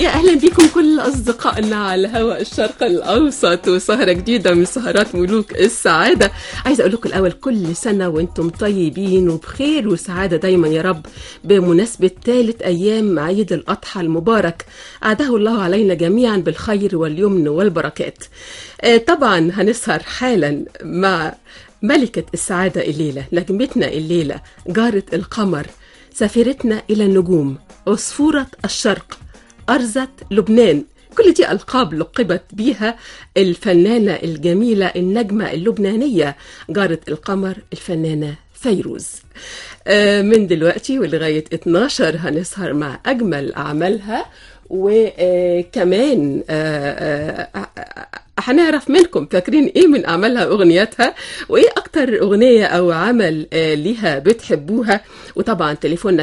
يا اهلا بكم كل اصدقائنا على هواء الشرق الاوسط وسهره جديده من سهرات ملوك السعاده عايزه اقول لكم الاول كل سنه وانتم طيبين وبخير وسعاده دايما يا رب بمناسبه ثالث ايام عيد الاضحى المبارك اعاده الله علينا جميعا بالخير واليمن والبركات آه، طبعا هنسهر حالا مع ملكه السعاده الليله نجمتنا الليله جاره القمر سفيرتنا الى النجوم عصفوره الشرق أرزة لبنان كل دي ألقاب لقبت بيها الفنانة الجميلة النجمة اللبنانية جارة القمر الفنانة فيروز آه، من دلوقتي ولغاية 12 هنسهر مع أجمل أعمالها وكمان هنعرف منكم فاكرين ايه من اعمالها اغنياتها وايه اكتر اغنيه او عمل آه، ليها بتحبوها وطبعا تليفوننا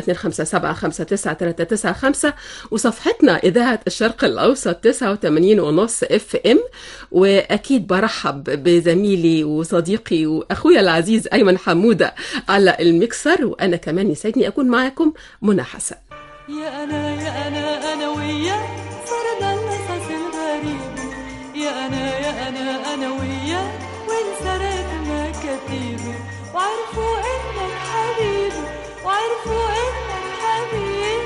257 وصفحتنا اذاعه الشرق الاوسط 89 ونص اف ام واكيد برحب بزميلي وصديقي واخويا العزيز ايمن حموده على المكسر وانا كمان يسعدني اكون معاكم منى حسن يا أنا يا أنا أنا وياك صرنا القصص الغريبة يا أنا يا أنا أنا وياك وانسرت مكاتيبي وعرفوا إنك حبيبي وعرفوا إنك حبيبي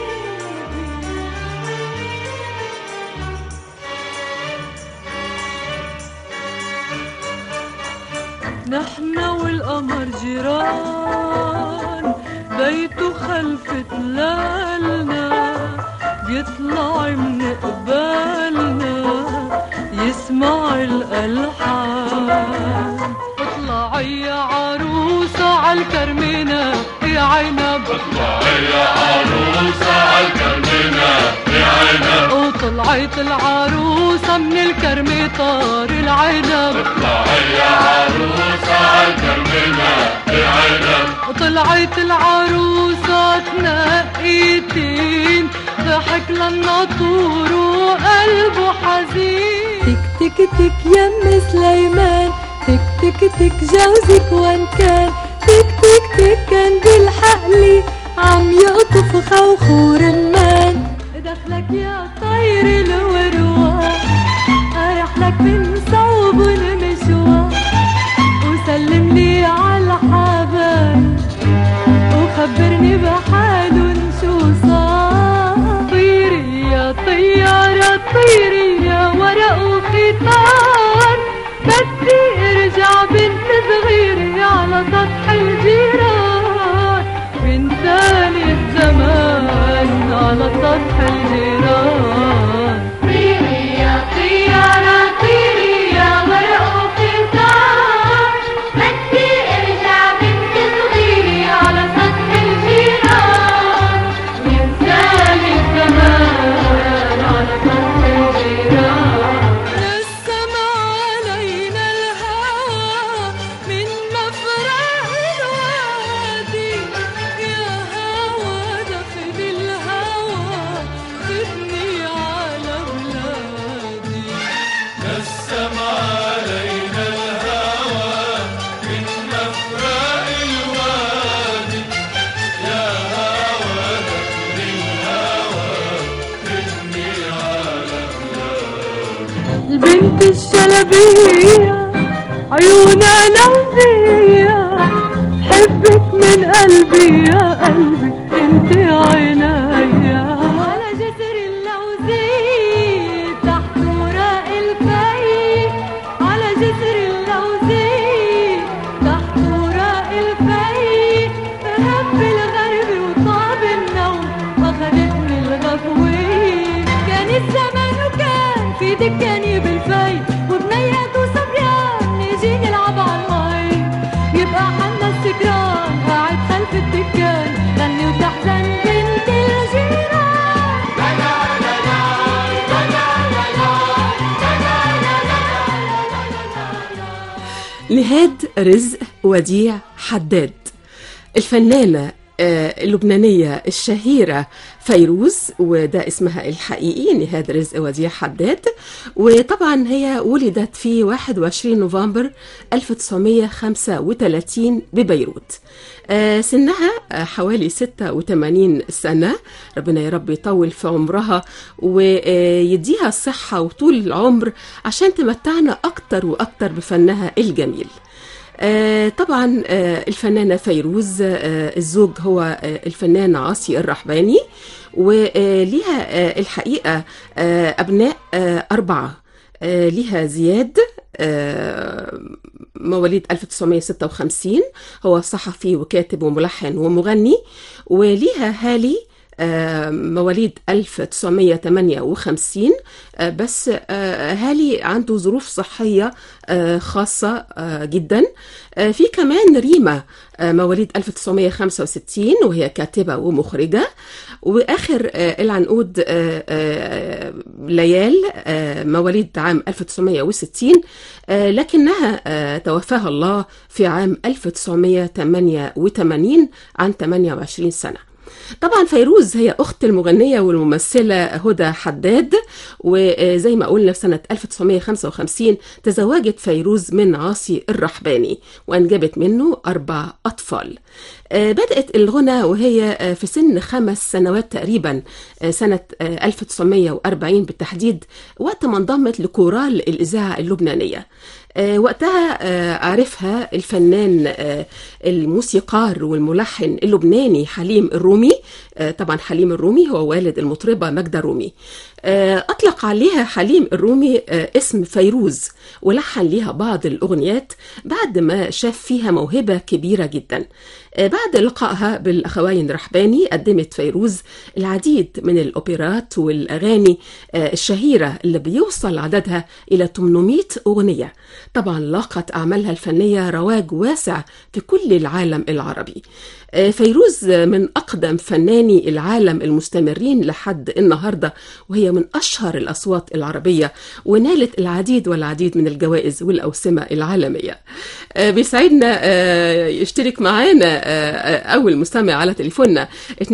نحن والقمر جيران بيته خلف تلالنا بيطلع من قبالنا يسمع الألحان اطلعي يا عروسة عالكرمينة يا عنب وطلعت العروسة من الكرم طار العنب وطلعت العروسة تنقيتين ضحك للناطور وقلبه حزين تك تك تك يم سليمان تك تك تك جوزك وين كان تك تك تك كان بالحق لي عم يقطف خوخور المان دخلك يا طير الورواح رايح لك من صوب المشوار وسلم لي على حبايب وخبرني بحالن شو صار طيري يا طيارة طيري يا ورق وخيطان بدي ارجع بنت صغيرة على سطح الجيران بنت ثالث زمان على سطح الجيران طيري يا طيارة طيري يا ورق وخيطان بدي ارجع بنت صغيرة على سطح الجيران من ثالث زمان على سطح الجيران نسم علينا الهوى من مفرق الوادي يا هوى دخل الهوى خدني على بلادي البنت الشلبية عيونها لمبية حبك من قلبي يا قلبي انت عينيا على جسر اللوزي تحت وراء الفي على جسر اللوزي تحت وراء الفي رب الغرب وطاب النوم واخدتني الغفوي كان الزمان وكان في دكاني بالفي وبنيات وصبيان نيجي نلعب على المي يبقى حنا السكران قاعد خلف الدكان غني وتحزن بنت الجيران نهاد رزق وديع حداد الفنانة آه، اللبنانية الشهيرة فيروز وده اسمها الحقيقي نهاد رزق وديع حداد وطبعا هي ولدت في 21 نوفمبر 1935 ببيروت آه، سنها آه، حوالي 86 سنة ربنا يا رب يطول في عمرها ويديها الصحة وطول العمر عشان تمتعنا أكتر وأكتر بفنها الجميل آه، طبعا آه، الفنانة فيروز آه، الزوج هو آه، الفنان عاصي الرحباني وليها آه، الحقيقة آه، أبناء آه، أربعة آه، ليها زياد آه، مواليد 1956 هو صحفي وكاتب وملحن ومغني وليها هالي آه، مواليد 1958 آه، بس آه، هالي عنده ظروف صحية آه، خاصة آه، جدا آه، في كمان ريما آه، مواليد 1965 وهي كاتبة ومخرجة وآخر آه، العنقود آه، آه، ليال آه، مواليد عام 1960 آه، لكنها آه، توفاها الله في عام 1988 عن 28 سنة طبعا فيروز هي أخت المغنية والممثلة هدى حداد وزي ما قلنا في سنة 1955 تزوجت فيروز من عاصي الرحباني وأنجبت منه أربع أطفال آه، بدأت الغنى وهي آه، في سن خمس سنوات تقريبا آه، سنة آه، 1940 بالتحديد وقت ما انضمت لكورال الإذاعة اللبنانية آه، وقتها آه، عرفها الفنان آه، الموسيقار والملحن اللبناني حليم الرومي آه، طبعا حليم الرومي هو والد المطربة ماجدة الرومي آه، أطلق عليها حليم الرومي آه، اسم فيروز ولحن ليها بعض الأغنيات بعد ما شاف فيها موهبة كبيرة جدا آه، بعد لقائها بالأخوين رحباني قدمت فيروز العديد من الأوبرات والأغاني آه، الشهيرة اللي بيوصل عددها إلى 800 أغنية طبعا لاقت أعمالها الفنية رواج واسع في كل العالم العربي آه، فيروز من أقدم فناني العالم المستمرين لحد النهاردة وهي من أشهر الأصوات العربية ونالت العديد والعديد من الجوائز والأوسمة العالمية آه، بيسعدنا آه، يشترك معانا آه، آه، أول مستمع على تليفوننا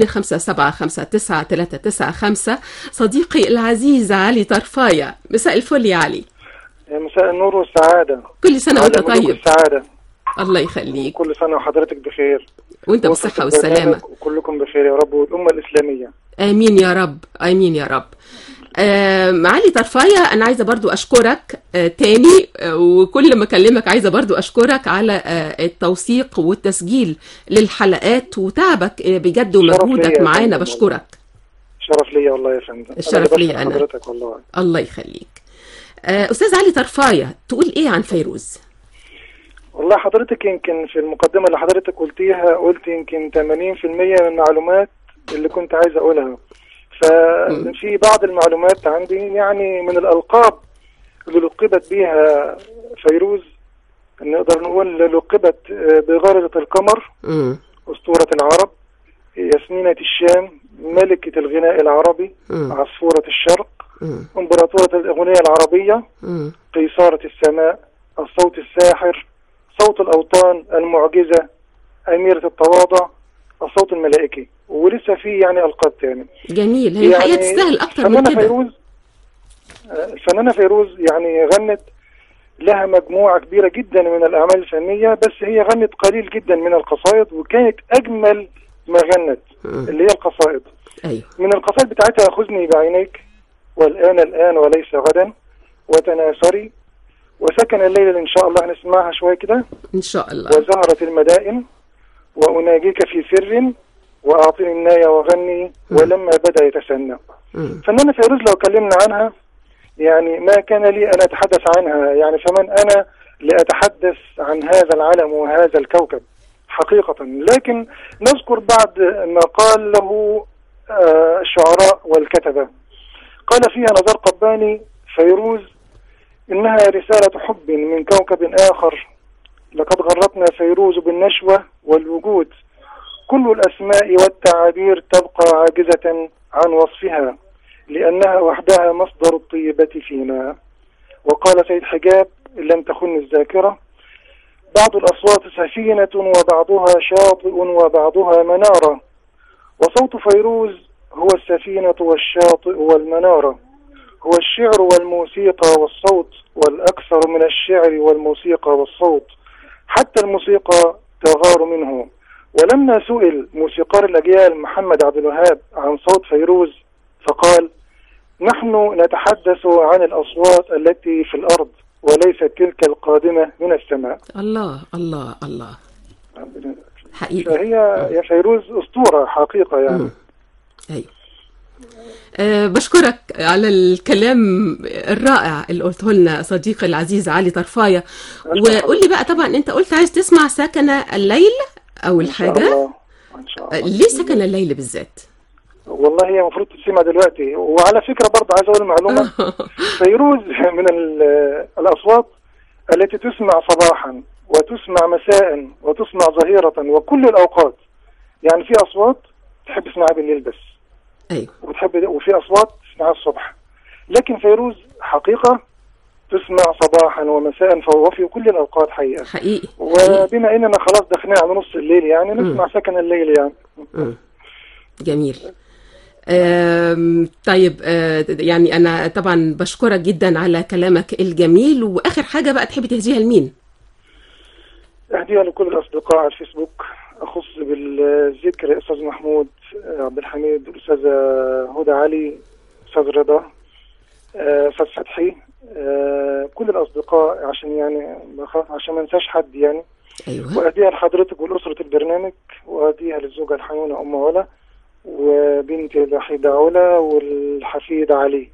257 صديقي العزيز علي طرفاية مساء الفل يا علي مساء النور والسعادة كل سنة وانت على ملوك طيب السعادة الله يخليك كل سنة وحضرتك بخير وانت بالصحة والسلامة وكلكم بخير يا رب والأمة الإسلامية آمين يا رب آمين يا رب آه معالي طرفاية أنا عايزة برضو أشكرك آه تاني آه وكل ما أكلمك عايزة برضو أشكرك على آه التوثيق والتسجيل للحلقات وتعبك آه بجد ومجهودك ليا يا معانا فندم بشكرك شرف ليا والله يا فندم الشرف اللي ليا بشكر أنا. حضرتك والله الله يخليك آه أستاذ علي طرفاية تقول إيه عن فيروز؟ والله حضرتك يمكن في المقدمة اللي حضرتك قلتيها قلت يمكن 80% من المعلومات اللي كنت عايز أقولها ففي بعض المعلومات عندي يعني من الألقاب اللي لقبت بها فيروز نقدر نقول لقبت آه، بغارة القمر مم. أسطورة العرب ياسمينة الشام ملكة الغناء العربي مم. عصفورة الشرق مم. إمبراطورة الأغنية العربية مم. قيصارة السماء الصوت الساحر صوت الأوطان المعجزة أميرة التواضع الصوت الملائكي ولسه في يعني ألقاب تاني جميل هي الحقيقة تستاهل أكتر من الفنانة كده فيروز آه، الفنانة فيروز يعني غنت لها مجموعة كبيرة جدا من الأعمال الفنية بس هي غنت قليل جدا من القصائد وكانت أجمل ما غنت مم. اللي هي القصائد أيوه من القصائد بتاعتها خذني بعينيك والآن الآن وليس غدا وتناثري وسكن الليل إن شاء الله هنسمعها شوية كده إن شاء الله وزهرت المدائن وأناجيك في سر وأعطني الناية وغني ولما بدأ يتسنى مم. فنانة فيروز لو كلمنا عنها يعني ما كان لي أن أتحدث عنها يعني فمن أنا لأتحدث عن هذا العالم وهذا الكوكب حقيقة لكن نذكر بعض ما قال له آه، الشعراء والكتبة قال فيها نزار قباني فيروز إنها رسالة حب من كوكب آخر لقد غرتنا فيروز بالنشوة والوجود كل الأسماء والتعابير تبقى عاجزة عن وصفها لأنها وحدها مصدر الطيبة فينا وقال سيد حجاب إن لم تخن الذاكرة بعض الأصوات سفينة وبعضها شاطئ وبعضها منارة وصوت فيروز هو السفينة والشاطئ والمنارة هو الشعر والموسيقى والصوت والأكثر من الشعر والموسيقى والصوت حتى الموسيقى تغار منه ولما سئل موسيقار الأجيال محمد عبد الوهاب عن صوت فيروز فقال نحن نتحدث عن الأصوات التي في الأرض وليست تلك القادمة من السماء الله الله الله حقيقي فهي يا فيروز أسطورة حقيقة يعني مم. أيوة. أه بشكرك على الكلام الرائع اللي قلته لنا صديقي العزيز علي طرفاية وقول لي بقى طبعا انت قلت عايز تسمع سكن الليل اول إن شاء حاجة الله. إن شاء الله. ليه سكن الليل بالذات والله هي المفروض تتسمع دلوقتي وعلى فكرة برضه عايز أقول معلومة فيروز من ال- الأصوات التي تسمع صباحا وتسمع مساء وتسمع ظهيرة وكل الأوقات يعني في أصوات تحب تسمعها بالليل بس ايوه وبتحب وفي أصوات تسمعها الصبح لكن فيروز حقيقة تسمع صباحا ومساء وفي كل الأوقات حقيقة حقيقي, حقيقي. وبما إننا خلاص داخلين على نص الليل يعني نسمع سكن الليل يعني مم. جميل آم، طيب آه، يعني انا طبعا بشكرك جدا على كلامك الجميل واخر حاجة بقى تحبي تهديها لمين أهديها لكل الأصدقاء على الفيسبوك أخص بالذكر أستاذ محمود عبد الحميد الأستاذة هدى علي أستاذ رضا آه، أستاذ فتحي آه، كل الأصدقاء عشان يعني بخاف عشان ما انساش حد يعني ايوه وأهديها لحضرتك ولأسرة البرنامج وأهديها للزوجة الحنونة أم علا وبنتي الوحيدة علا والحفيد علي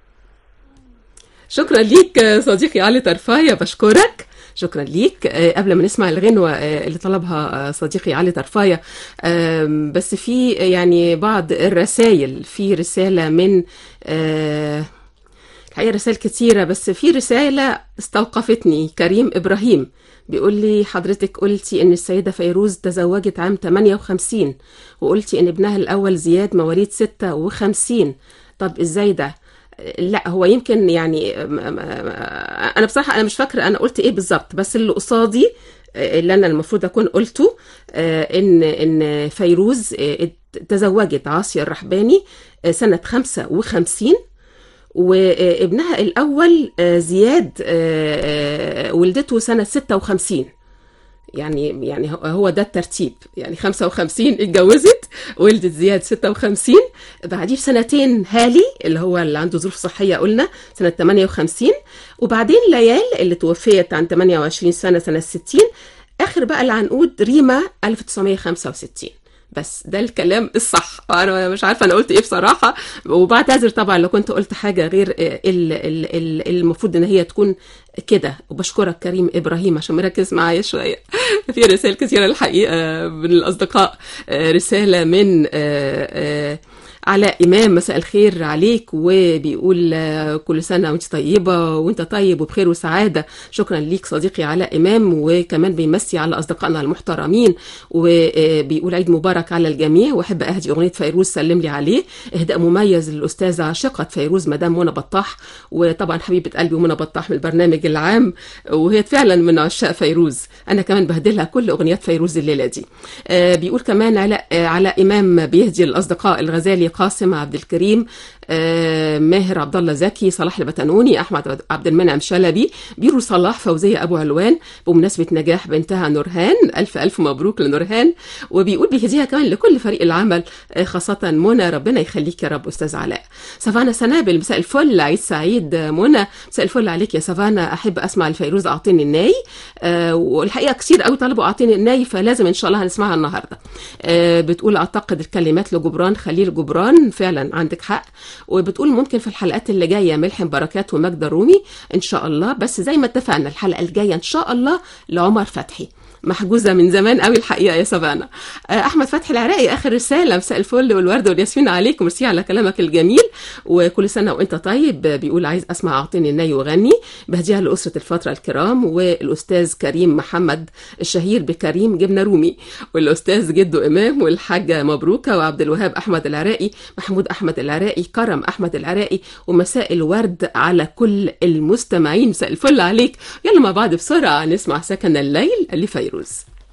شكرا ليك آه، صديقي علي طرفاية بشكرك شكرا ليك آه، قبل ما نسمع الغنوة آه، اللي طلبها آه، صديقي علي طرفاية آم، بس في يعني بعض الرسائل في رسالة من آه، الحقيقة رسائل كتيرة بس في رسالة استوقفتني كريم إبراهيم بيقول لي حضرتك قلتي إن السيدة فيروز تزوجت عام 58 وقلتي إن ابنها الأول زياد مواليد 56 طب إزاي ده؟ لا هو يمكن يعني م- م- انا بصراحه انا مش فاكره انا قلت ايه بالظبط بس اللي قصادي آه، اللي انا المفروض اكون قلته آه، ان ان فيروز آه، تزوجت عاصية الرحباني آه، سنه 55 وابنها الاول آه، زياد آه، آه، ولدته سنه 56 يعني يعني هو- هو ده الترتيب يعني 55 اتجوزت ولدت زياد 56 بعديه بسنتين هالي اللي هو اللي عنده ظروف صحية قلنا سنة 58 وبعدين ليال اللي توفيت عن 28 سنة سنة 60 آخر بقى العنقود ريما 1965 بس ده الكلام الصح انا مش عارفه انا قلت ايه بصراحه وبعتذر طبعا لو كنت قلت حاجه غير ال- ال- ال- المفروض ان هي تكون كده وبشكرك كريم ابراهيم عشان مركز معايا شويه في رسائل كثيره الحقيقه من الاصدقاء آه، رساله من آه، آه، علاء إمام مساء الخير عليك وبيقول آه، كل سنة وانت طيبة وانت طيب وبخير وسعادة شكرا ليك صديقي علاء إمام وكمان بيمسي على أصدقائنا المحترمين وبيقول عيد مبارك على الجميع وأحب أهدي أغنية فيروز سلم لي عليه إهداء مميز للأستاذة عاشقة فيروز مدام منى بطاح وطبعا حبيبة قلبي منى بطاح من البرنامج العام وهي فعلا من عشاق فيروز أنا كمان بهدلها كل أغنيات فيروز الليلة دي آه، بيقول كمان علاء آه، علاء إمام بيهدي الأصدقاء الغزالي قاسم عبد الكريم آه، ماهر عبد الله زكي صلاح البتنوني احمد عبد المنعم شلبي بيرو صلاح فوزيه ابو علوان بمناسبه نجاح بنتها نورهان الف الف مبروك لنورهان وبيقول بيهديها كمان لكل فريق العمل آه، خاصه منى ربنا يخليك يا رب استاذ علاء سافانا سنابل مساء الفل عيد سعيد آه، منى مساء الفل عليك يا سافانا احب اسمع الفيروز اعطيني الناي آه، والحقيقه كتير قوي طلبوا اعطيني الناي فلازم ان شاء الله هنسمعها النهارده آه، بتقول اعتقد الكلمات لجبران خليل جبران فعلا عندك حق وبتقول ممكن في الحلقات اللي جايه ملحم بركات وماجدة رومي ان شاء الله بس زي ما اتفقنا الحلقه الجايه ان شاء الله لعمر فتحي محجوزه من زمان قوي الحقيقه يا سبانا آه، احمد فتحي العراقي اخر رساله مساء الفل والورد والياسمين عليكم ميرسي على كلامك الجميل وكل سنه وانت طيب بيقول عايز اسمع اعطيني الناي وغني بهديها لاسره الفتره الكرام والاستاذ كريم محمد الشهير بكريم جبنه رومي والاستاذ جدو امام والحاجه مبروكه وعبد الوهاب احمد العراقي محمود احمد العراقي كرم احمد العراقي ومساء الورد على كل المستمعين مساء الفل عليك يلا مع بعض بسرعه نسمع سكن الليل لفيروز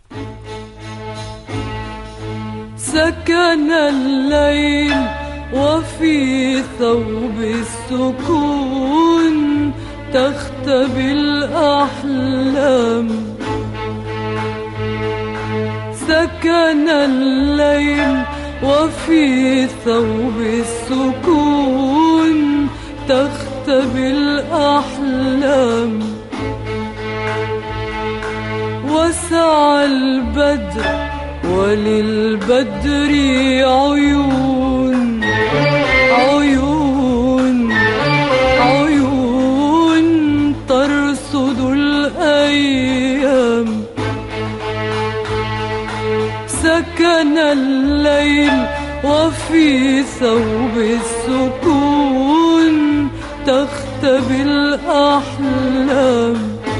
سكن الليل وفي ثوب السكون تختبي الأحلام سكن الليل وفي ثوب السكون تختبي الأحلام وسع البدر وللبدر عيون عيون عيون ترصد الأيام سكن الليل وفي ثوب السكون تختبي الأحلام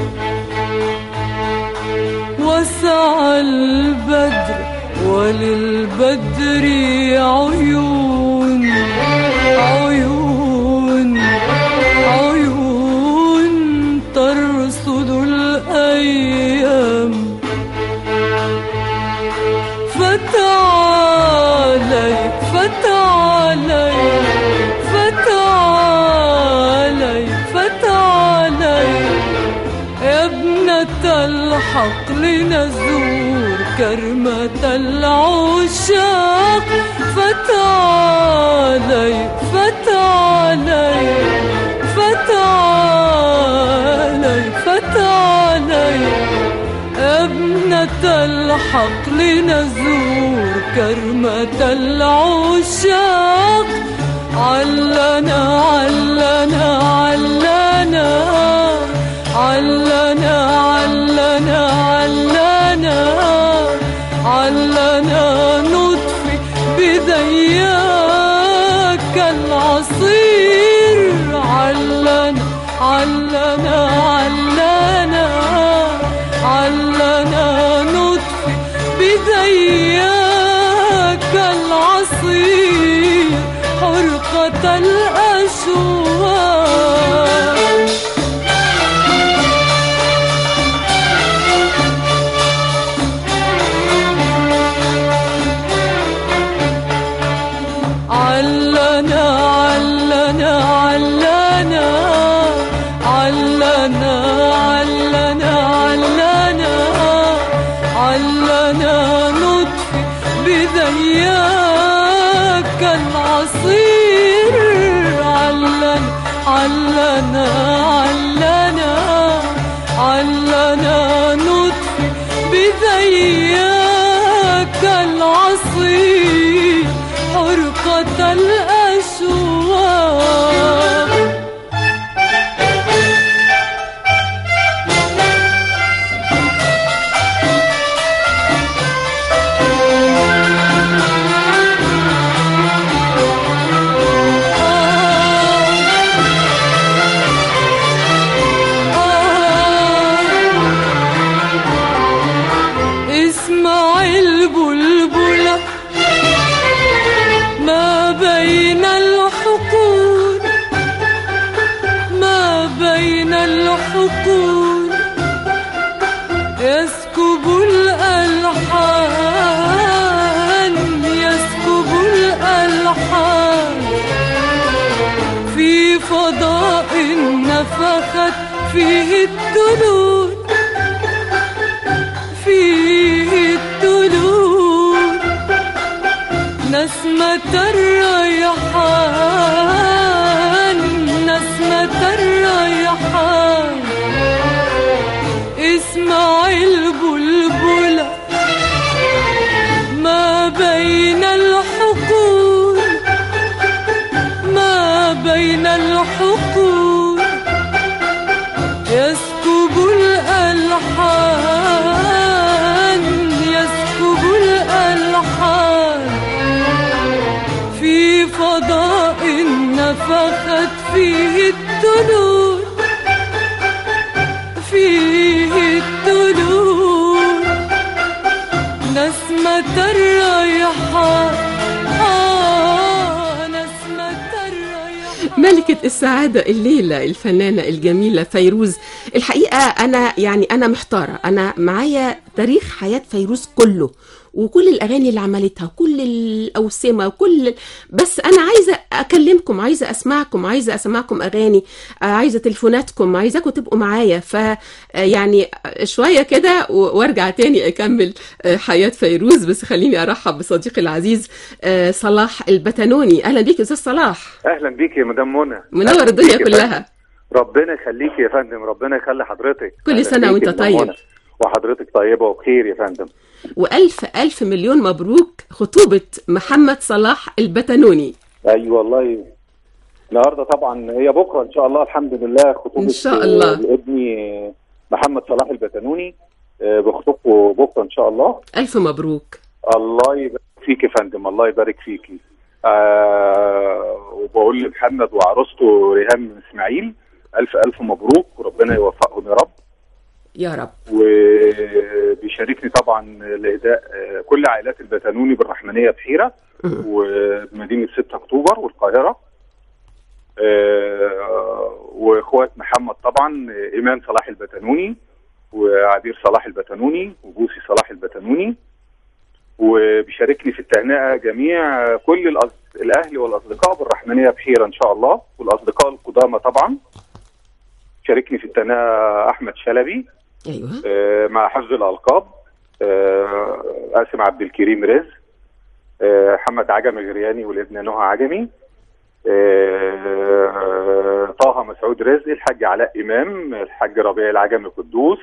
وسع البدر وللبدر عيون عيون عيون ترصد الأيام فتعالي فتعالي فتعالي فتعالي يا ابنة الحق لنزور كرمة العشاق فتعالي فتعالي فتعالي فتعالي ابنة الحق لنزور كرمة العشاق علنا علنا علنا علنا علنا علنا علنا نطفي بذياك العصير علنا علنا علنا علنا نطفي بذياك العصير حرقة الأشواق علنا علنا علنا علنا علنا علنا علنا نطفي بذياك العصير علنا علنا علنا علنا نطفي بذياك العصير حرقة الأشواق اسمع البلبلة ما بين الحقول ما بين الحقول يسكب الألحان يسكب الألحان في فضاء نفخت فيه الدلول فيه الدلول نسمة الريحان نسمة الريحان اسمع البلبلة ما بين الحقول ما بين الحقول يسكب الألحان أخد فيه الدنور فيه الدنور نسمة الريحان آه نسمة الريحان ملكة السعادة الليلة الفنانة الجميلة فيروز الحقيقة أنا يعني أنا محتارة أنا معايا تاريخ حياة فيروز كله وكل الأغاني اللي عملتها كل الأوسمة وكل بس أنا عايزة أكلمكم عايزة أسمعكم عايزة أسمعكم أغاني آه، عايزة تليفوناتكم عايزاكم تبقوا معايا ف آه، يعني شوية كده و- وارجع تاني أكمل آه، حياة فيروز بس خليني أرحب بصديقي العزيز آه، صلاح البتنوني أهلا بيك يا أستاذ صلاح اهلا بيك يا مدام منى منور أهلاً الدنيا بيك يا كلها فندم. ربنا يخليك يا فندم ربنا يخلي حضرتك كل أهلاً سنة بيك وأنت يا مدام طيب. منى. وحضرتك طيبه وبخير يا فندم وألف ألف مليون مبروك خطوبة محمد صلاح البتنوني ايوه والله النهارده طبعا هي بكره ان شاء الله الحمد لله خطوبه إن شاء الله. آه، لابني محمد صلاح البتنوني آه، بخطوبته بكره ان شاء الله ألف مبروك الله يبارك فيك يا فندم الله يبارك فيكي آه وبقول لمحمد وعروسته ريهام اسماعيل الف الف مبروك وربنا يوفقهم يا رب يا رب وبيشاركني طبعا لاهداء آه، كل عائلات البتنوني بالرحمنيه بحيره مم. ومدينه 6 اكتوبر والقاهره آه، واخوات محمد طبعا آه، ايمان صلاح البتنوني وعبير صلاح البتنوني وبوسي صلاح البتنوني وبيشاركني في التهنئه جميع آه، كل الأص... الاهل والاصدقاء بالرحمنيه بحيره ان شاء الله والاصدقاء القدامى طبعا شاركني في التهنئه احمد شلبي أيوه آه، مع حفظ الألقاب آه، قاسم عبد الكريم رزق آه، محمد عجمي غرياني والابن نهى عجمي آه، طه مسعود رزق الحاج علاء إمام الحاج ربيع العجمي قدوس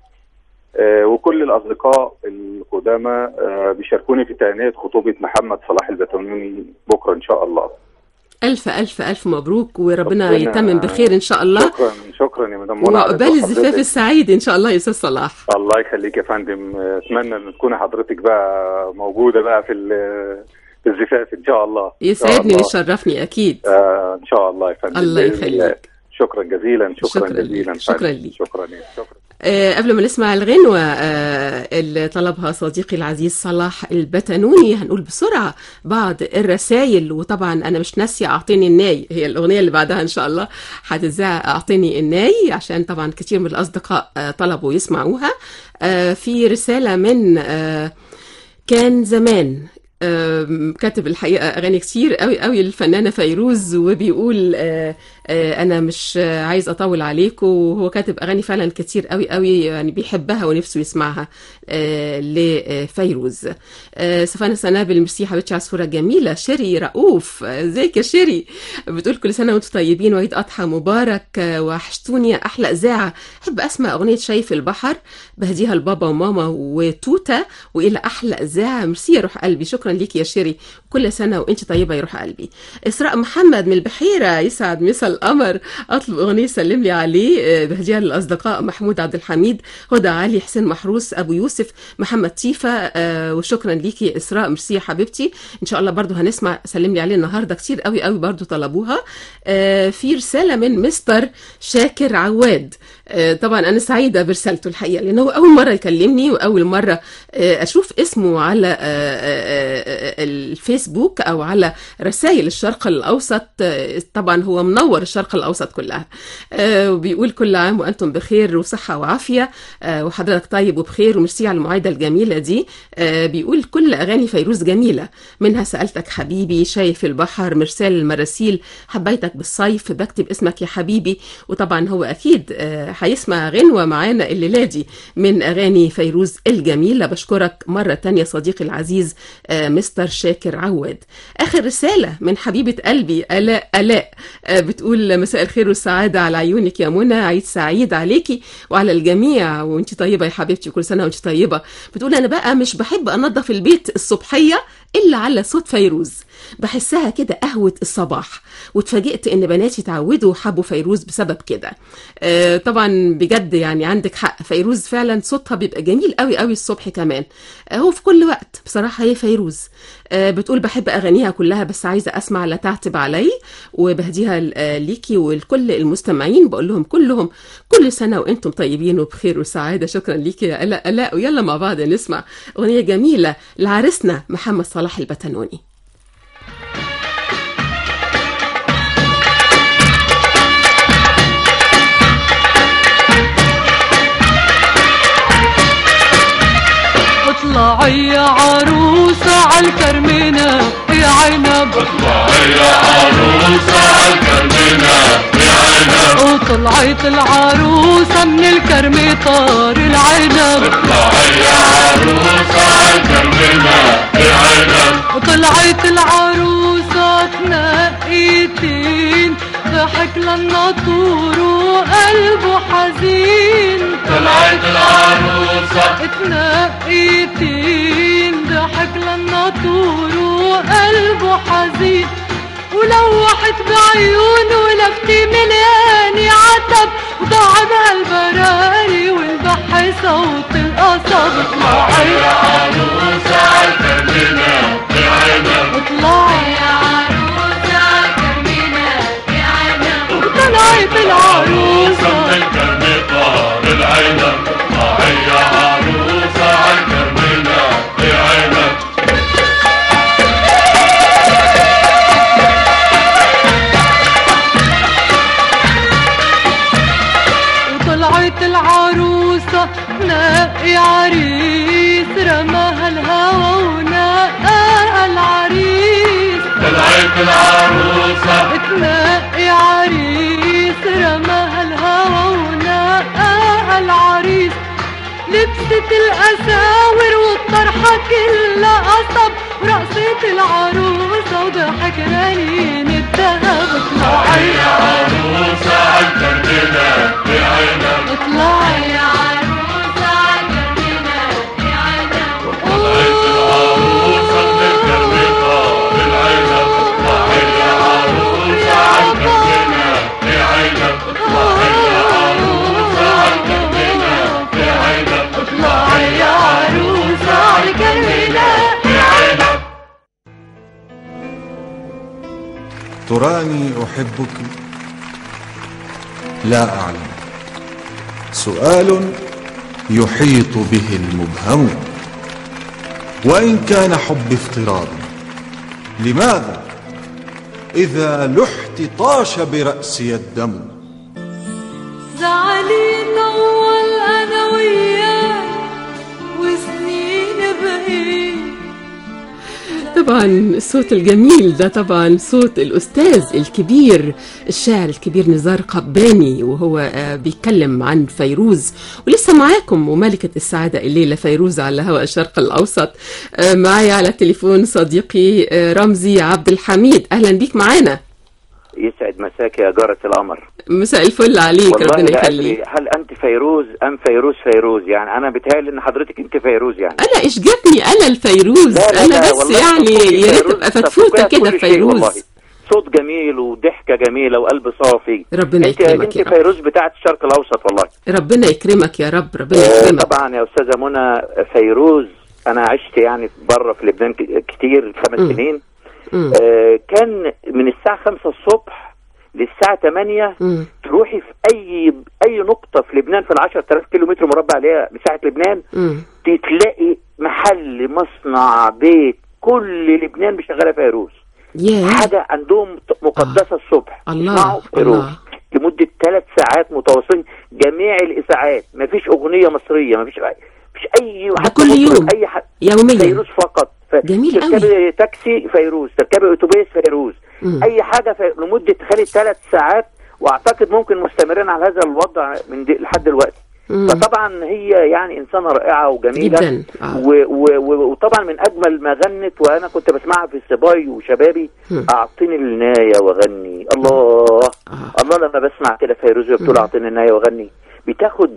آه، وكل الأصدقاء القدامى آه، بيشاركوني في تهنئة خطوبة محمد صلاح البتنوني بكرة إن شاء الله ألف ألف ألف مبروك وربنا ربنا- يتمم بخير إن شاء الله شكرا شكرا يا مدام منى على وعقبال ذوق الزفاف حضرتك. السعيد إن شاء الله يا أستاذ صلاح الله يخليك يا فندم اتمنى ان تكون حضرتك بقى موجوده بقى في ال- في الزفاف ان شاء الله إن شاء يسعدني الله. ويشرفني أكيد آه ان شاء الله يا فندم الله بإذن يخليك. الله. شكرا جزيلا شكرا, شكرا ليك. جزيلا شكرا فندم. ليك. شكرا ليك شكرا آه، قبل ما نسمع الغنوة آه، اللي طلبها صديقي العزيز صلاح البتنوني هنقول بسرعة بعض الرسائل وطبعا أنا مش ناسية أعطيني الناي هي الأغنية اللي بعدها إن شاء الله هتذاع أعطيني الناي عشان طبعا كتير من الأصدقاء آه، طلبوا يسمعوها آه، في رسالة من آه، كان زمان آم، كاتب الحقيقة أغاني كتير قوي قوي للفنانة فيروز وبيقول آه، آه، أنا مش آه، عايز أطول عليكم وهو كاتب أغاني فعلا كتير قوي قوي يعني بيحبها ونفسه يسمعها آه، لفيروز آه، سفانة سنابل ميرسي حبيبتي على الصورة الجميلة شيري رؤوف آه، ازيك يا شيري بتقول كل سنة وانتم طيبين وعيد أضحى مبارك آه، وحشتوني يا أحلى إذاعة أحب أسمع أغنية شايف البحر بهديها لبابا وماما وتوتا وإلى أحلى إذاعة ميرسي يا روح قلبي شكرا ليكي يا شيري كل سنة وانت طيبة يا روح قلبي إسراء محمد من البحيرة يسعد مسا القمر أطلب أغنية سلم لي عليه آه، بهديها للأصدقاء محمود عبد الحميد هدى علي حسين محروس أبو يوسف محمد تيفا آه، وشكرا ليكي يا إسراء ميرسي يا حبيبتي إن شاء الله برضو هنسمع سلم لي عليه النهاردة كتير قوي قوي برضو طلبوها آه، في رسالة من مستر شاكر عواد آه، طبعا أنا سعيدة برسالته الحقيقة لأنه أول مرة يكلمني وأول مرة آه، أشوف اسمه على آه، آه، آه، الفيسبوك أو على رسائل الشرق الأوسط آه، طبعا هو منور الشرق الأوسط كلها آه، وبيقول كل عام وأنتم بخير وصحة وعافية آه، وحضرتك طيب وبخير وميرسي على المعايدة الجميلة دي آه، بيقول كل أغاني فيروز جميلة منها سألتك حبيبي شايف البحر مرسال المراسيل حبيتك بالصيف بكتب اسمك يا حبيبي وطبعا هو أكيد آه، هيسمع غنوة معانا الليلة دي من أغاني فيروز الجميلة بشكرك مرة تانية صديقي العزيز آه، مستر شاكر عواد آخر رسالة من حبيبة قلبي آلاء آلاء آه، بتقول مساء الخير والسعادة على عيونك يا منى عيد سعيد عليكي وعلى الجميع وانت طيبة يا حبيبتي كل سنة وانت طيبة بتقول أنا بقى مش بحب أنظف البيت الصبحية إلا على صوت فيروز بحسها كده قهوة الصباح واتفاجئت ان بناتي اتعودوا وحبوا فيروز بسبب كده آه طبعا بجد يعني عندك حق فيروز فعلا صوتها بيبقى جميل قوي قوي الصبح كمان آه هو في كل وقت بصراحة هي فيروز آه بتقول بحب اغانيها كلها بس عايزة اسمع لا تعتب علي وبهديها آه ليكي ولكل المستمعين بقول لهم كلهم كل سنة وانتم طيبين وبخير وسعادة شكرا ليكي يا الاء الاء ويلا مع بعض نسمع اغنية جميلة لعريسنا محمد صلاح البتنوني اطلعي يا عروسة عالكرمنة يا عنب وطلعت العروسة من الكرم طار العنب وطلعت العروسة تنقيتين ضحك لنا طور وقلبه حزين طلعت العروسة تنقيتين ضحك لنا طور وقلبه حزين ولوحت بعيونه لفتي ملياني عتب وضعبها البراري والبح صوت القصب اطلعي يا عروسة عالكرمينة يا عنب اطلعي يا عروسة عالكرمينة يا عنب طلعت العروسة وطلعت العروسة ناقي عريس رماها الهوى وناقاها العريس طلعت العروسة تناقي عريس رماها الهوى وناقاها العريس لبست الأساور والطرحة كلها قصب ورقصت العروسة وضحك رنين الدهب اطلعي يا عروسة عالكرمنة يا عنب اطلعي يا عروسة عالكرمنة يا عنب وطلعت العروسة من الكرمنة للعنب اطلعي يا عروسة عالكرمنة يا عنب اطلعي يا عروسة عالكرمنة يا عنب اطلعي يا عروسة عالكرمنة يا عنب تراني احبك لا اعلم سؤال يحيط به المبهم وان كان حب افتراض لماذا اذا لحت طاش براسي الدم زعلي طول انا وياك وسنين بقيت طبعا الصوت الجميل ده طبعا صوت الأستاذ الكبير الشاعر الكبير نزار قباني وهو آه، بيتكلم عن فيروز ولسه معاكم وملكة السعادة الليلة فيروز على هواء الشرق الأوسط آه، معايا على التليفون صديقي آه، رمزي عبد الحميد أهلا بيك معانا يسعد مساك يا جارة القمر مساء الفل عليك والله ربنا لا يخليك أدري هل أنت فيروز أم فيروز فيروز يعني أنا بتهيألي إن حضرتك أنت فيروز يعني أنا إيش جاتني أنا الفيروز لا لا أنا لا بس والله يعني صوتك يا ريت فيروز تبقى فتفوتة تفوقها كده كل شيء والله. فيروز صوت جميل وضحكة جميلة وقلب صافي ربنا انت يكرمك انت يا رب فيروز بتاعت الشرق الأوسط والله ربنا يكرمك يا رب ربنا آه، يكرمك طبعا يا أستاذة منى فيروز أنا عشت يعني بره في لبنان ك- كتير خمس مم. سنين مم. آه، كان من الساعة 5 الصبح للساعة 8 مم. تروحي في اي اي نقطه في لبنان في ال 10000 كيلو متر مربع اللي هي مساحه لبنان مم. تلاقي محل مصنع بيت كل لبنان بيشغلها فيروز ياه حاجه عندهم مقدسه الصبح الله، يسمعوا فيروز الله. لمده ثلاث ساعات متواصلين جميع الاذاعات مفيش اغنيه مصريه مفيش مفيش اي حتى كل مطرب، يوم. اي حد يوميا فيروز فقط ف... جميل قوي. تركبي تاكسي فيروز تركبي اتوبيس فيروز مم. اي حاجه في... لمده تخلي ثلاث ساعات واعتقد ممكن مستمرين على هذا الوضع من دي... لحد دلوقتي مم. فطبعا هي يعني انسانه رائعه وجميله جدا آه. و... و... و... وطبعا من اجمل ما غنت وانا كنت بسمعها في الصباي وشبابي مم. اعطيني النايه واغني الله آه. الله لما بسمع كده فيروز بتقول مم. اعطيني النايه واغني بتاخد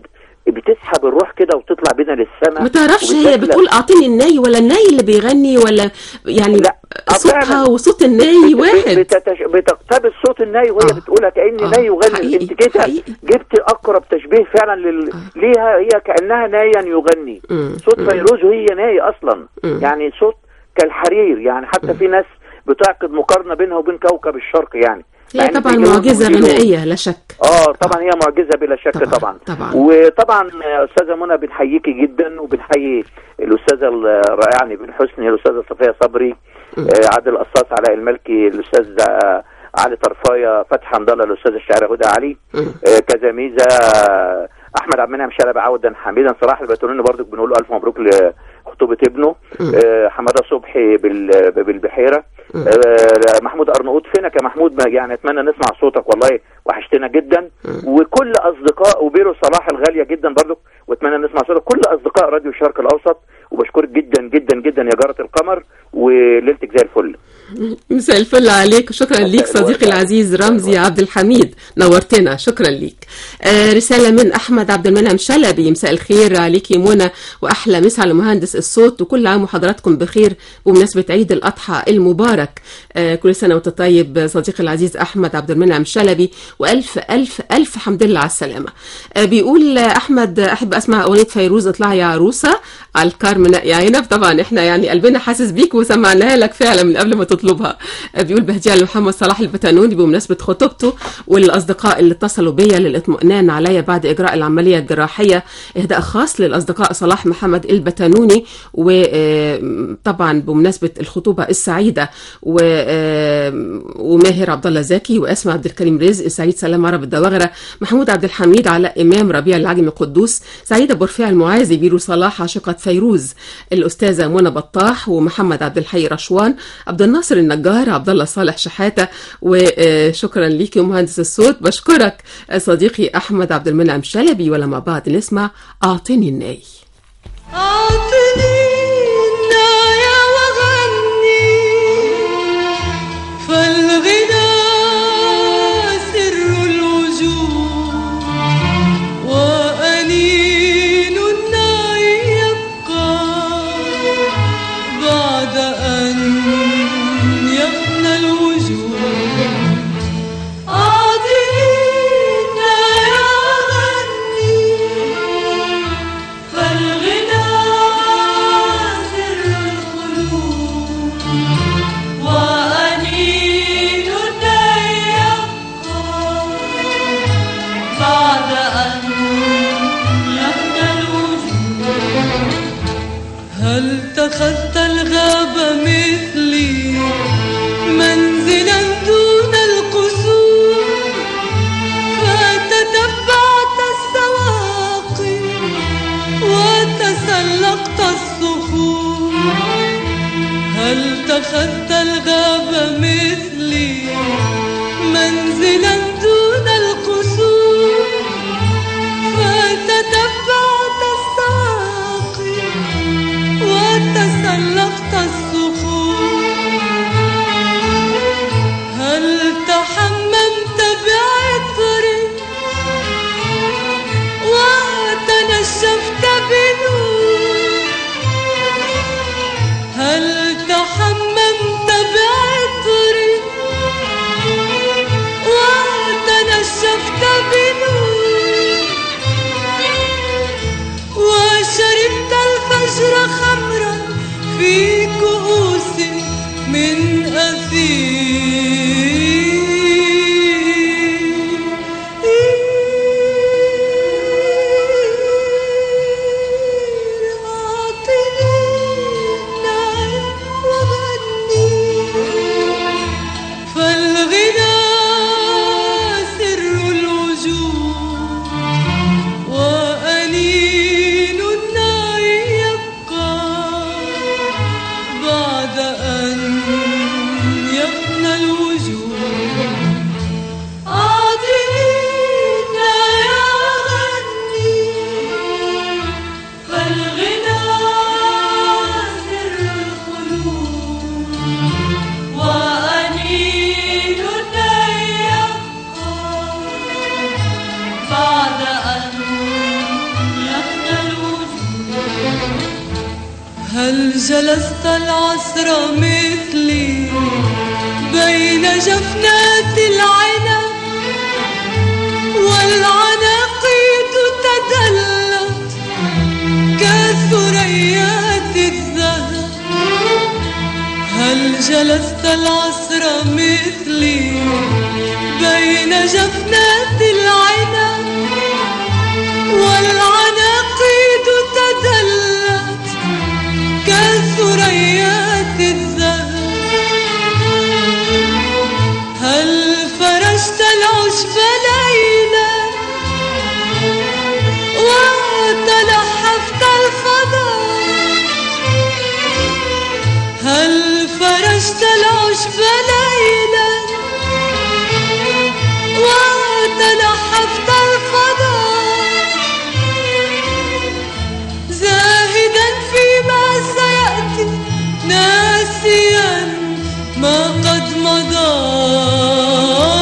بتسحب الروح كده وتطلع بينا للسماء ما تعرفش هي وبتشكل- بتقول اعطيني الناي ولا الناي اللي بيغني ولا يعني لا، آه، صوتها فعلا. وصوت الناي بت- واحد بتتش... بتقتبس صوت الناي وهي آه. بتقولها كأن آه، ناي يغني حقيقي، انت كده حقيقي. جبت اقرب تشبيه فعلا لل... ليها هي كأنها نايا يغني مم. صوت فيروز وهي ناي اصلا مم. يعني صوت كالحرير يعني حتى في ناس بتعقد مقارنة بينها وبين كوكب الشرق يعني مع هي إن طبعا في جنوب معجزة وفي جنوب. غنائية لا شك اه طبعا هي معجزه بلا شك طبعاً، طبعا طبعاً. وطبعا آه، استاذه منى بنحييكي جدا وبنحيي الاستاذه الرائعه نيفين حسني الاستاذه صفيه صبري آه، عادل قصاص علاء الملكي الاستاذ آه، علي طرفايه فتحي حمد الله الاستاذ الشاعر هدى علي آه، كذا ميزه آه، احمد عبد المنعم شلبي عودا حميدا صلاح البتوني برضك بنقول له الف مبروك لخطوبه ابنه آه، حماده صبحي بال- بالبحيره آه، محمود ارناؤوط فينك يا محمود ما- يعني اتمنى نسمع صوتك والله وحشتنا جدا وكل اصدقاء وبيرو صلاح الغاليه جدا برضك واتمنى نسمع صوتك كل اصدقاء راديو الشرق الاوسط وبشكرك جدا جدا جدا يا جاره القمر وليلتك زي الفل مساء الفل عليك وشكرا ليك مساء صديقي الورد. العزيز رمزي عبد الحميد نورتنا شكرا ليك آه رسالة من أحمد عبد المنعم شلبي مساء الخير عليكي منى وأحلى مسا على مهندس الصوت وكل عام وحضراتكم بخير بمناسبة عيد الأضحى المبارك آه كل سنة وأنت طيب صديقي العزيز أحمد عبد المنعم شلبي وألف ألف ألف حمد لله على السلامة آه بيقول آه، أحمد أحب أسمع أغنية فيروز اطلعي يا عروسة على الكار يا عنب طبعا احنا يعني قلبنا حاسس بيك وسمعناها لك فعلا من قبل ما تطلبها آه، بيقول بهديها لمحمد صلاح البتانوني بمناسبة خطوبته وللأصدقاء اللي اتصلوا بيا للإطمئنان عليا بعد إجراء العملية الجراحية إهداء خاص للأصدقاء صلاح محمد البتانوني وطبعا بمناسبة الخطوبة السعيدة و- آه، وماهر عبد الله زكي واسماء عبد الكريم رزق سعيد سلام عرب الدواغرة محمود عبد الحميد علاء إمام ربيع العجمي قدوس سعيد أبو رفيع المعازي بيرو صلاح عاشقة فيروز الأستاذة منى بطاح ومحمد عبد الحي رشوان عبد الناصر النجار عبد الله صالح شحاتة وشكرا ليكي ومهندس الصوت بشكرك صديقي أحمد عبد المنعم شلبي ولما بعد نسمع أعطني الناي أعطني النايا وغني فالغنى سر الوجود وأنين الناي يبقى بعد أن يفنى الوجود أعطني النايا وغني فالغنى سر القلوب وأنين الناي يبقى بعد أن يفنى الوجود هل اتخذت الغاب مثلي منزلا دون القصور فتتبعت السواقي وتسلقت الصخور هل اتخذت الغاب مثلي منزلا دون القصور فتتبعت السواقي وتسلقت الصخور هل تحممت بعطر وتنشفت بنور هل تحممت بعطر وتنشفت بنور وشربت الفجر خمرا في كؤوس من أثير أعطني النعم وغني فالغنى سر الوجود وأنين النار يبقى بعد أن يفنى هل جلست العصر مثلي بين جفنات العنب والعناقيد تدلت كثريات الذهب هل جلست العصر مثلي بين جفنات العنب والعناقيد تدلت كثريات الذهب هل فرشت العشب ليلا وتلحفت الفضاء هل فرشت العشب ليلا وتلحفت الفضاء زاهدا فيما سيأتي ناسيا ما قد مضى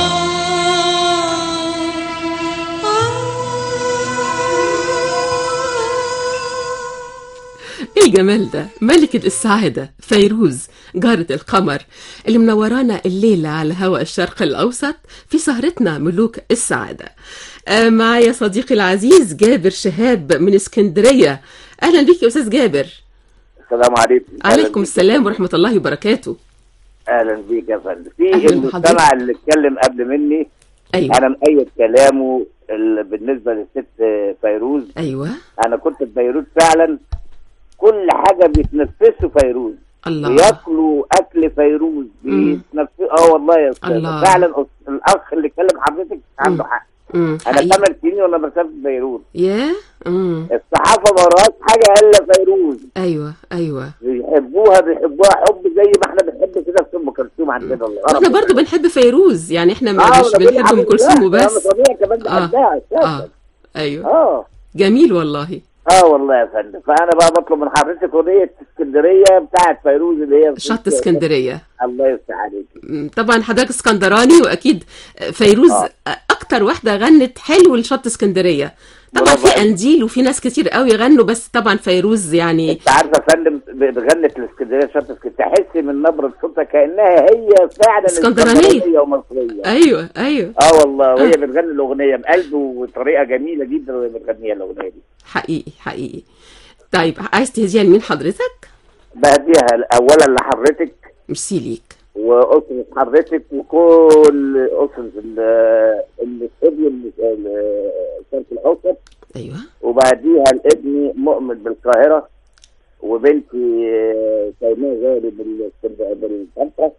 ايه الجمال ده ملكة السعادة فيروز جارة القمر اللي منورانا الليلة على هواء الشرق الأوسط في سهرتنا ملوك السعادة آه، معايا صديقي العزيز جابر شهاب من اسكندرية أهلا بيك يا أستاذ جابر السلام عليكم عليكم السلام ورحمة الله وبركاته اهلا بيك يا فندم في أهلاً المستمع بحضرتك. اللي اتكلم قبل مني أيوة انا مؤيد كلامه ال- بالنسبه للست فيروز أيوة انا كنت في بيروت فعلا كل حاجه بيتنفسوا فيروز الله بياكلوا اكل فيروز مم. بيتنفسوا اه والله يا استاذ الله. فعلا أس- الاخ اللي كلم حضرتك عنده حق امم انا حقيقي ثمان سنين وانا بسافر بيروت يا امم الصحافه مرات حاجه الا فيروز أيوة أيوة بيحبوها بيحبوها حب زي ما احنا بنحب كده في ام كلثوم عندنا الله احنا برضو بنحب فيروز يعني احنا مش أنا بقول بنحب ام لك كلثوم لا، وبس انا طبيعي كمان آه. بحبها اه اساسا ايوه اه جميل والله اه والله يا فندم فانا بقى بطلب من حضرتك اغنيه اسكندريه بتاعت فيروز اللي هي شط اسكندريه الله يفتح عليك م، طبعا حضرتك اسكندراني واكيد فيروز آه. اكتر واحده غنت حلو لشط اسكندريه طبعا برافو في عليك. قنديل وفي ناس كتير قوي غنوا بس طبعا فيروز يعني انت عارفه يا فندم بغنت الاسكندريه شط اسكندريه تحسي من نبره صوتها كانها هي فعلا اسكندرانية. ومصريه ايوه ايوه اه والله وهي آه. بتغني الاغنيه بقلب وطريقه جميله جدا وهي بتغنيها الاغنيه دي حقيقي حقيقي طيب عايز تهديها لمين حضرتك بهديها اولا لحضرتك ميرسي ليك واسره حضرتك وكل اسره ال- اللي في ابن ال- ال- الشرق الاوسط ايوه وبهديها لابني مؤمن بالقاهره وبنتي آه، شيماء غالي بالاسكند- بالطنطا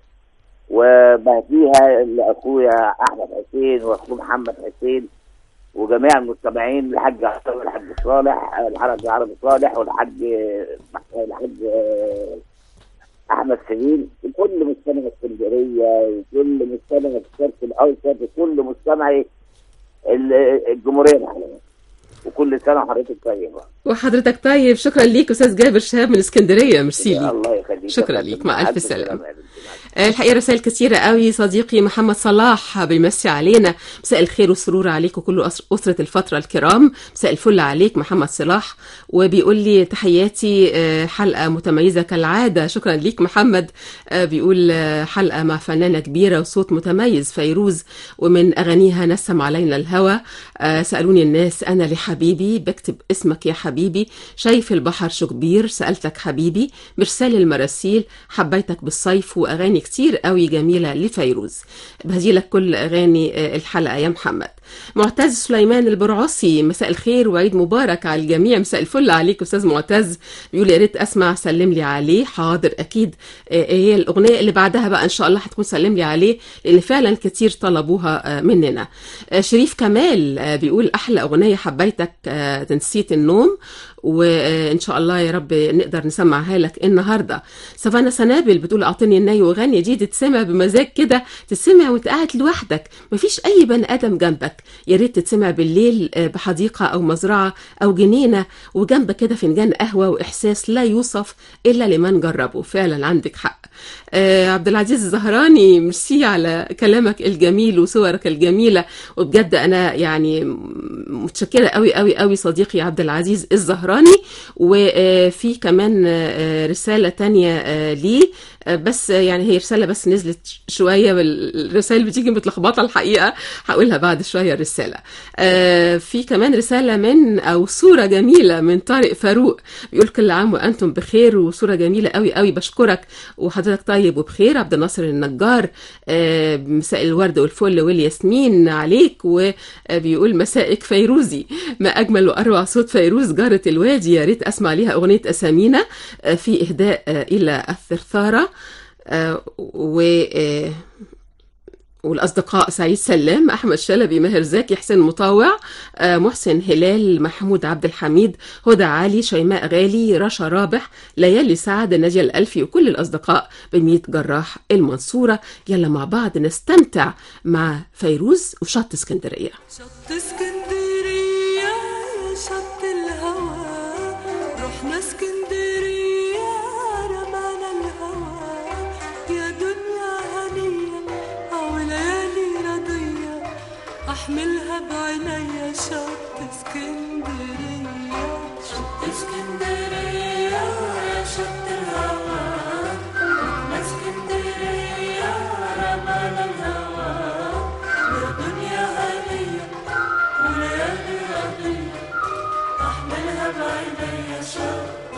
وبهديها لاخويا احمد حسين واخوه محمد حسين وجميع المستمعين الحاج عصام والحاج صالح الحاج عربي صالح والحاج الحاج آه، احمد سليم وكل مستمع اسكندريه وكل مستمع الشرق الاوسط وكل مستمعي ال- الجمهوريه العالميه وكل سنه وحضرتك طيبه وحضرتك طيب شكرا ليك استاذ جابر شهاب من اسكندريه ميرسي ليك الله يخليك شكرا يا فندم. ليك، مع ألف سلامة. سلامة يا بنتي. آه، الحقيقه رسائل كثيره قوي صديقي محمد صلاح بيمسي علينا مساء الخير والسرور عليك وكل أس- اسره الفتره الكرام مساء الفل عليك محمد صلاح وبيقول لي تحياتي آه، حلقه متميزه كالعاده شكرا ليك محمد آه، بيقول آه، حلقه مع فنانه كبيره وصوت متميز فيروز ومن اغانيها نسم علينا الهوى آه، سالوني الناس انا لحبيبي بكتب اسمك يا حبيبي شايف البحر شو كبير سالتك حبيبي مرسال المراسيل حبيتك بالصيف واغاني كتير قوي جميله لفيروز بهدي لك كل اغاني آه، الحلقه يا محمد معتز سليمان البرعاصي مساء الخير وعيد مبارك على الجميع مساء الفل عليك استاذ معتز بيقول يا ريت اسمع سلم لي عليه حاضر اكيد آه، هي الاغنيه اللي بعدها بقى ان شاء الله هتكون سلم لي عليه لان فعلا كتير طلبوها آه، مننا آه، شريف كمال آه، بيقول احلى اغنيه حبيتك آه، تنسيت النوم وان شاء الله يا رب نقدر نسمعها لك النهارده سافانا سنابل بتقول اعطيني الناي واغني دي تتسمع بمزاج كده تتسمع وانت قاعد لوحدك مفيش اي بني ادم جنبك يا ريت تتسمع بالليل آه، بحديقه او مزرعه او جنينه وجنبك كده فنجان قهوه واحساس لا يوصف الا لمن جربه فعلا عندك حق آه، عبد العزيز الزهراني ميرسي على كلامك الجميل وصورك الجميله وبجد انا يعني متشكره قوي قوي قوي صديقي عبد العزيز الزهراني الزهراني وفي كمان آه، رسالة تانية آه، ليه آه، بس يعني هي رسالة بس نزلت شوية بالرسائل بتيجي متلخبطة الحقيقة هقولها بعد شوية الرسالة آه، في كمان رسالة من أو صورة جميلة من طارق فاروق بيقول كل عام وأنتم بخير وصورة جميلة قوي قوي بشكرك وحضرتك طيب وبخير عبد الناصر النجار آه، مساء الورد والفل والياسمين عليك وبيقول مسائك فيروزي ما أجمل وأروع صوت فيروز جارة الوادي يا ريت أسمع ليها أغنية أسامينا آه، في إهداء آه، إلى الثرثارة آه، و آه، والأصدقاء سعيد سلام أحمد شلبي ماهر زكي حسين مطاوع آه، محسن هلال محمود عبد الحميد هدى علي شيماء غالي رشا رابح ليالي سعد نادية الألفي وكل الأصدقاء بميت جراح المنصورة يلا مع بعض نستمتع مع فيروز وشط اسكندرية شط اسكندرية يا شط الهوى رحنا اسكندرية رمانا الهوى يا دنيا هنية أو ليالي رضية أحملها بعينيا شط اسكندرية شط اسكندرية يا شط الهوى رحنا اسكندرية رمانا الهوى يا دنيا هنية وليالي رضية أحملها بعينيا شط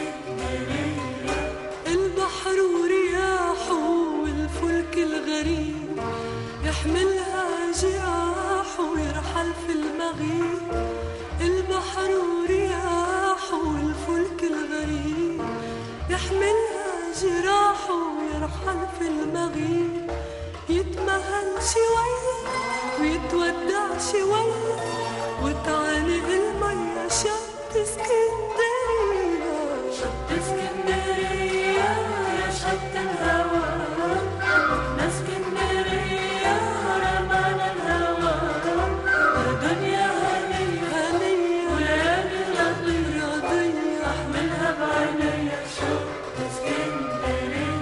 اسكندرية البحر ورياحه والفلك الغريب يحملها جراحه ويرحل في المغيب البحر ورياحه والفلك الغريب يحملها جراحه ويرحل في المغيب يتمهل شوية ويتودع شوية وتعانق المية شط اسكندرية شط اسكندرية يا شط الهوى رحنا اسكندرية رمانا الهوى يا دنيا هنية هنية وليالي رضية رضية احملها بعينيا شط اسكندرية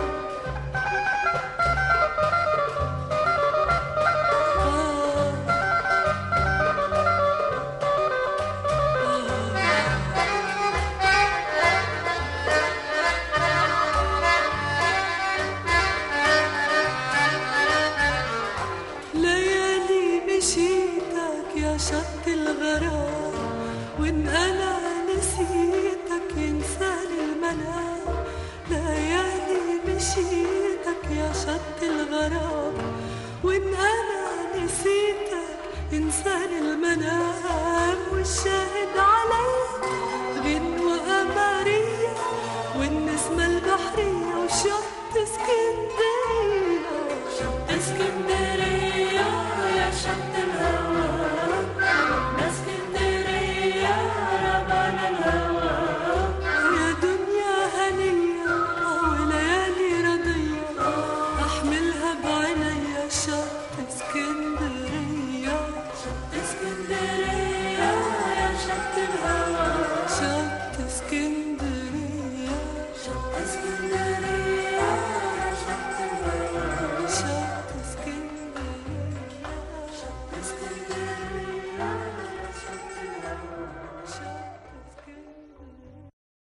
ليالي مشيتك يا شط الغرام وان انا نسيتك ينساني المنام ليالي مشيتك يا شط الغرام وان انا نسيتك ينساني المنام والشاهد عليا غنوة قمرية والنسمة البحرية وشط اسكندرية شط اسكندرية يا شط الهوى رحنا اسكندرية رمانا الهوى يا دنيا هنية وليالي رضية أحملها بعينيا شط اسكندرية شط اسكندرية يا شط الهوى شط اسكندرية شط اسكندرية يا شط الهوى شط اسكندرية شط اسكندرية يا شط الهوى شط اسكندرية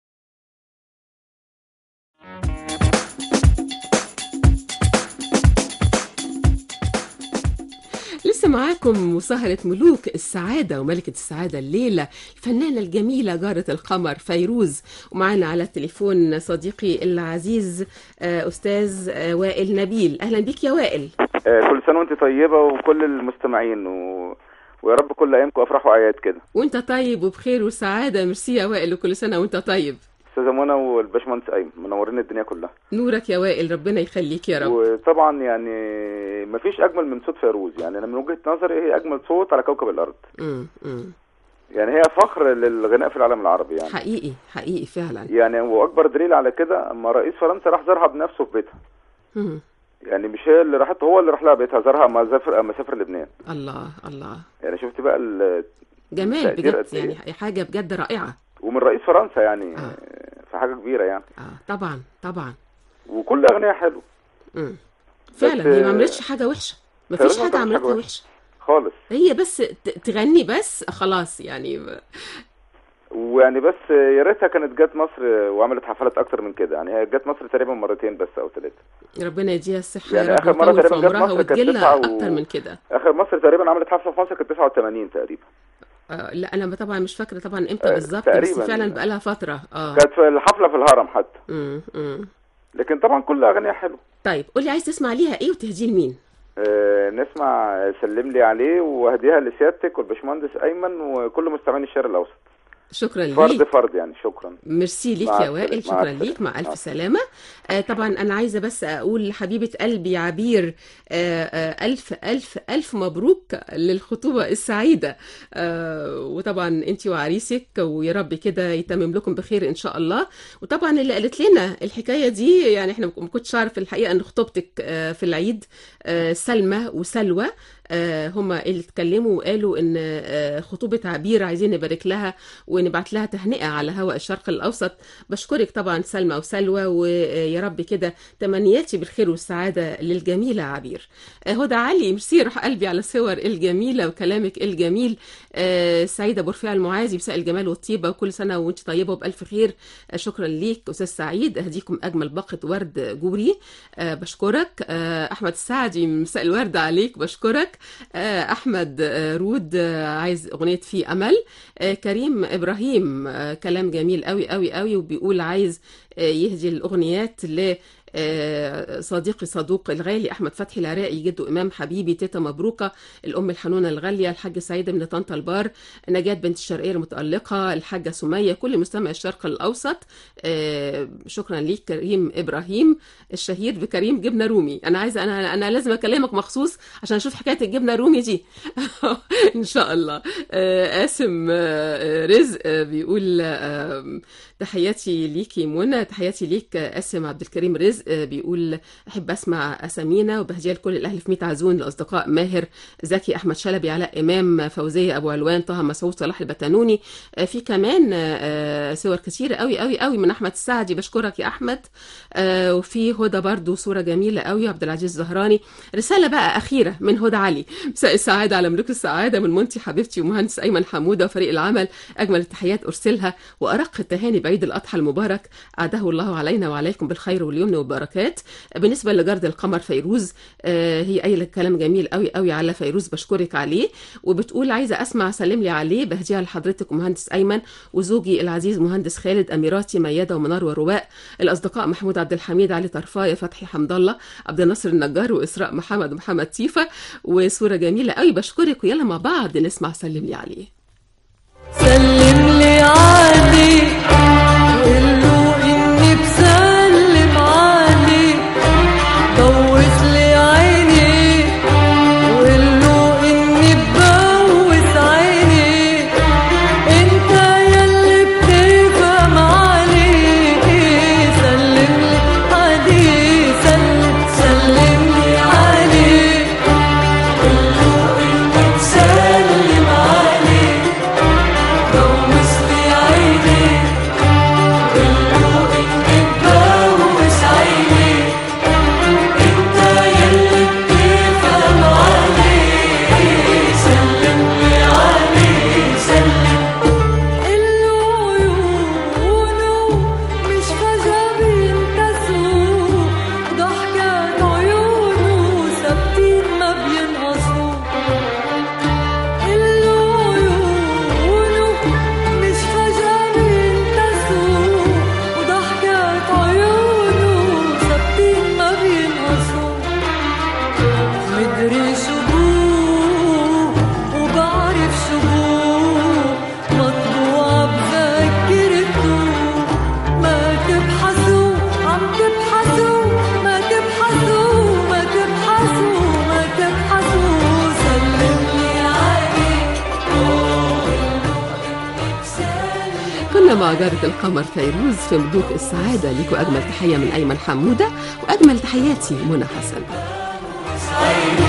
لسه معاكم وسهرة ملوك السعادة وملكة السعادة الليلة الفنانة الجميلة جارة القمر فيروز ومعانا على التليفون صديقي العزيز آه، أستاذ آه، وائل نبيل أهلا بيك يا وائل آه، كل سنة وانت طيبة وكل المستمعين و... ويا رب كل أيامكم أفراح وأعياد كده وانت طيب وبخير وسعادة ميرسي يا وائل وكل سنة وانت طيب أستاذة منى والباشمهندس أيمن منورين الدنيا كلها نورك يا وائل ربنا يخليك يا رب وطبعا يعني مفيش أجمل من صوت فيروز يعني أنا من وجهة نظري هي أجمل صوت على كوكب الأرض مم، مم. يعني هي فخر للغناء في العالم العربي يعني حقيقي حقيقي فعلا يعني واكبر دليل على كده اما رئيس فرنسا راح زارها بنفسه في بيتها مم. يعني مش هي اللي راحت هو اللي راح لها بيتها زارها اما سافر اما سافر لبنان الله الله يعني شفت بقى ال... جمال تقدير بجد قد إيه؟ يعني حاجة بجد رائعة ومن رئيس فرنسا يعني آه. في حاجه كبيره يعني اه طبعا طبعا وكل اغنيه حلو مم. فعلا هي ما آه، عملتش حاجة وحشة ما فيروز فيش ما حاجة عملتش حاجة عملتها وحشة. وحشة خالص هي بس ت- تغني بس خلاص يعني ب- ويعني بس يا ريتها كانت جت مصر وعملت حفلات اكتر من كده يعني هي جت مصر تقريبا مرتين بس او ثلاثه ربنا يديها الصحه يعني يا رب آخر مرة ويطول في تقريبا جت عمرها مصر كانت وتجيلنا تسعة و- اكتر من كده اخر مصر تقريبا عملت حفله في مصر كانت 89 تقريبا آه لا انا طبعا مش فاكره طبعا امتى آه، بالظبط بس تقريباً. فعلا بقالها فتره اه كانت في الحفله في الهرم حتى امم امم لكن طبعا كل اغانيها حلوه طيب قولي عايز تسمع ليها ايه وتهديه لمين آه، نسمع سلم لي عليه وهديها لسيادتك والباشمهندس ايمن وكل مستمعين الشرق الاوسط شكرا فرد ليك فرد يعني شكرا ميرسي ليك مع يا وائل السلامة. مع شكرا السلامة. ليك مع مع ألف السلامة. سلامة آه طبعا أنا عايزة بس أقول لحبيبة قلبي عبير آه آه ألف ألف ألف مبروك للخطوبة السعيدة آه وطبعا أنت وعريسك ويا رب كده يتمم لكم بخير إن شاء الله وطبعا اللي قالت لنا الحكاية دي يعني إحنا ما كنتش أعرف الحقيقة إن خطوبتك آه في العيد آه سلمى وسلوى آه هما اللي اتكلموا وقالوا ان آه خطوبة عبير عايزين نبارك لها ونبعت لها تهنئة على هواء الشرق الأوسط بشكرك طبعا سلمى وسلوى ويا رب كده تمنياتي بالخير والسعادة للجميلة عبير آه هدى علي ميرسي روح قلبي على الصور الجميلة وكلامك الجميل آه سعيدة بورفيع المعازي مساء الجمال والطيبة وكل سنة وانت طيبة وبألف خير آه شكرا ليك أستاذ سعيد أهديكم أجمل باقة ورد جوري آه بشكرك آه أحمد السعدي مساء الورد عليك بشكرك آه أحمد آه رود آه عايز أغنية في أمل آه كريم إبراهيم آه كلام جميل قوي قوي قوي وبيقول عايز آه يهدي الأغنيات ل آه، صديقي صدوق الغالي احمد فتحي العراقي جده امام حبيبي تيتا مبروكه الام الحنونه الغاليه الحاجه سعيده من طنطا البار نجاة بنت الشرقيه المتالقه الحاجه سميه كل مستمع الشرق الاوسط آه، شكرا ليك كريم ابراهيم الشهير بكريم جبنه رومي انا عايزه انا انا لازم اكلمك مخصوص عشان اشوف حكايه الجبنه الرومي دي ان شاء الله آه، قاسم آه، رزق آه، بيقول آه، تحياتي ليكي منى تحياتي ليك آه، قاسم عبد الكريم رزق آه، بيقول احب اسمع اسامينا وبهديه لكل الاهل في ميت عزون الاصدقاء ماهر زكي احمد شلبي علاء امام فوزيه ابو علوان طه مسعود صلاح البتنوني آه، في كمان آه، آه، صور كتيره قوي قوي قوي من احمد السعدي بشكرك يا احمد آه، وفي هدى برضو صوره جميله قوي عبد العزيز الزهراني رساله بقى اخيره من هدى علي مساء السعاده على ملوك السعاده من منتي حبيبتي ومهندس ايمن حموده وفريق العمل اجمل التحيات ارسلها وارق التهاني بعيد الاضحى المبارك اعده الله علينا وعليكم بالخير واليمن والبركات بالنسبه لجرد القمر فيروز آه، هي قايله كلام جميل قوي قوي على فيروز بشكرك عليه وبتقول عايزه اسمع سلم لي عليه بهديها لحضرتك ومهندس ايمن وزوجي العزيز مهندس خالد اميراتي مياده ومنار ورواء الاصدقاء محمود عبد الحميد علي طرفايه فتحي حمد الله عبد الناصر النجار واسراء محمد ومحمد تيفا وصوره جميله قوي بشكرك ويلا مع بعض نسمع سلم لي عليه سلم لي عليه قول له اني بسلم عليه بوس لي عيني وقول له اني ببوس عيني انت يلي بتفهم عليه سلم لي عليه سلم سلم لي عليه قول له اني بسلم عليه بوس لي عيني قول له اني ببوس عيني انت يلي بتفهم عليه سلم لي عليه سلم اللي عيونه مش فجأة بينكسروا ضحكات عيونه ثابتين ما بينقصوا اللي عيونه مش فجأة بينكسروا وضحكات عيونه ثابتين ما بينقصوا مدري شبوه وبعرف شبوه مطبوعة بذاكرته ما تبحثوا عم تبحثوا ما تبحثوا ما تبحثوا ما تبحثوا سلم لي عليه كنا مع جارة القمر فيروز في ملوك السعادة ليكوا أجمل تحية من أيمن حمودة وأجمل تحياتي منى حسن عيني